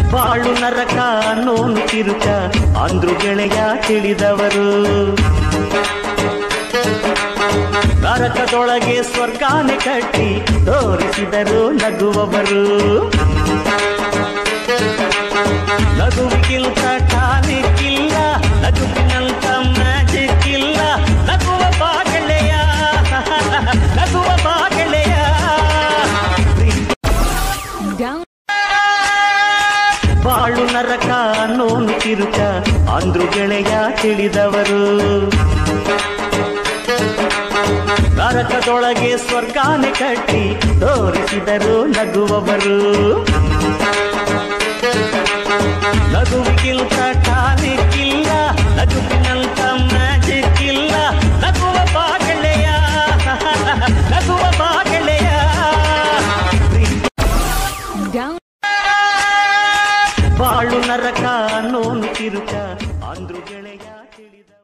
ಬಾಳು ನರಕ ಅನ್ನೋನು ಕಿರುಕ ಅಂದ್ರು ಗೆಳೆಯ ತಿಳಿದವರು ನರಕದೊಳಗೆ ಸ್ವರ್ಗಾನೆ ಕಟ್ಟಿ ತೋರಿಸಿದರು ನಗುವವರು ನಗುವಿಗಿಂತ ಟಾನಿಕ್ ಇಲ್ಲ ನಗುವಿನಂತ ಮ್ಯಾಜಿಕ್ ಇಲ್ಲ ನಗುವ ಬಾಗೆಳೆಯ ನಗುವ ಬಾಗೆಳೆಯ down, ಬಾಳು ನರಕ ಅನ್ನೋನು ಕಿರುಕ ಅಂದ್ರು ಗೆಳೆಯ ತಿಳಿದವರು ನರಕದೊಳಗೆ ಸ್ವರ್ಗಾನೆ ಕಟ್ಟಿ ತೋರಿಸಿದರು ನಗುವವರು ನಗುವಿಗಿಂತ ಟಾನಿಕ್ ಇಲ್ಲ ನಗುವಿನಂತ ಮ್ಯಾಜಿಕ್ ಇಲ್ಲ ನಗುವ ಬಾಗೆಳೆಯ ನಗುವ ಬಾಗೆಳೆಯ down, ಬಾಳು ನರಕ ಅನ್ನೋನು ಕಿರುಕ ಅಂದ್ರು ಗೆಳೆಯ ತಿಳಿದ